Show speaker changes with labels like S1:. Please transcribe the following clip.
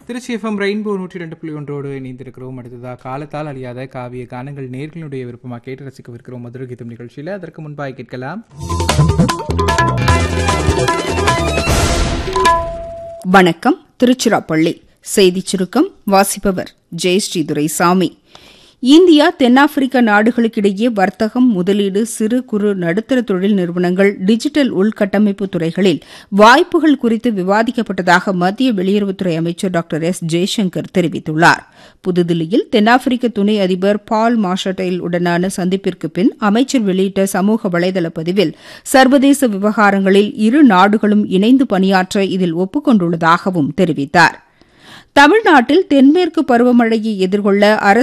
S1: Trichy FM rainbow நூற்றி ரெண்டு புள்ளி ஒன்றோடு இணைந்திருக்கிறோம் அடுத்ததாக காலத்தால் அழியாத காவிய கானங்கள் நேர்களுடைய விருப்பமாக கேட்டு ரசிக்கவிருக்கிறோம் மதுரை கீதம் நிகழ்ச்சியில் அதற்கு முன்பாக கேட்கலாம்
S2: வணக்கம் திருச்சிராப்பள்ளி செய்திச் சுருக்கம் வாசிப்பவர் ஜெயஸ்ரீ துரைசாமி இந்தியா தென்னாப்பிரிக்க நாடுகளுக்கிடையே வர்த்தகம் முதலீடு சிறு குறு நடுத்தர தொழில் நிறுவனங்கள் டிஜிட்டல் உள்கட்டமைப்பு துறைகளில் வாய்ப்புகள் குறித்து விவாதிக்கப்பட்டதாக மத்திய வெளியுறவுத்துறை அமைச்சர் டாக்டர் எஸ் ஜெய்சங்கர் தெரிவித்துள்ளார் புதுதில்லியில் தென்னாப்பிரிக்க துணை அதிபர் பால் மாஷட்டைல் உடனான சந்திப்பிற்கு பின் அமைச்சர் வெளியிட்ட சமூக வலைதள பதிவில் சர்வதேச விவகாரங்களில் இரு நாடுகளும் இணைந்து பணியாற்ற இதில் ஒப்புக் கொண்டுள்ளதாகவும் தெரிவித்தார் தமிழ்நாட்டில் தென்மேற்கு பருவமழையை எதிர்கொள்ள அரசு